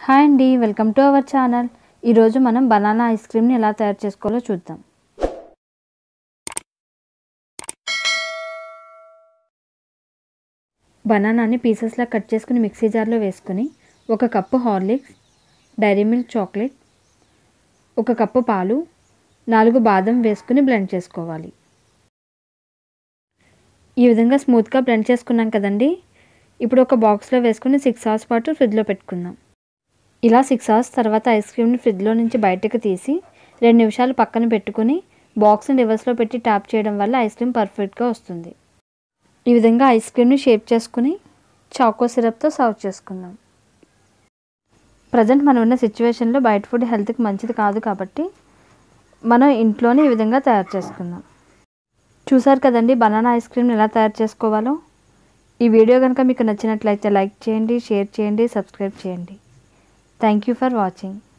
hi అండి welcome to our channel ఈరోజు మనం బనానా ఐస్ క్రీమ్ని ఎలా తయారు చేసుకోవాలో చూద్దాం బనానాని పీసెస్లా కట్ చేసుకుని మిక్సీ జార్లో వేసుకుని ఒక cup Horlicks dairy milk chocolate ఒక కప్పు పాలు నాలుగు బాదం వేసుకుని బ్లెండ్ చేసుకోవాలి ఈ విధంగా స్మూత్గా బ్లెండ్ చేసుకున్నాం కదండి ఇప్పుడు ఒక బాక్స్లో వేసుకుని సిక్స్ అవర్స్ పాటు ఫ్రిడ్జ్లో పెట్టుకుందాం ఇలా సిక్స్ అవర్స్ తర్వాత ఐస్ క్రీమ్ని ఫ్రిడ్జ్లో నుంచి బయటకు తీసి రెండు నిమిషాలు పక్కన పెట్టుకుని బాక్స్ని రివర్స్లో పెట్టి ట్యాప్ చేయడం వల్ల ఐస్ క్రీమ్ పర్ఫెక్ట్గా వస్తుంది ఈ విధంగా ఐస్ క్రీమ్ని షేప్ చేసుకుని చాకో సిరప్తో సర్వ్ చేసుకుందాం ప్రజెంట్ మనం ఉన్న సిచ్యువేషన్లో బయట ఫుడ్ హెల్త్కి మంచిది కాదు కాబట్టి మనం ఇంట్లోనే ఈ విధంగా తయారు చేసుకుందాం చూసారు కదండి బనానా ఐస్ క్రీమ్ని ఎలా తయారు చేసుకోవాలో ఈ వీడియో కనుక మీకు నచ్చినట్లయితే లైక్ చేయండి షేర్ చేయండి సబ్స్క్రైబ్ చేయండి థ్యాంక్ యూ ఫర్ వాచింగ్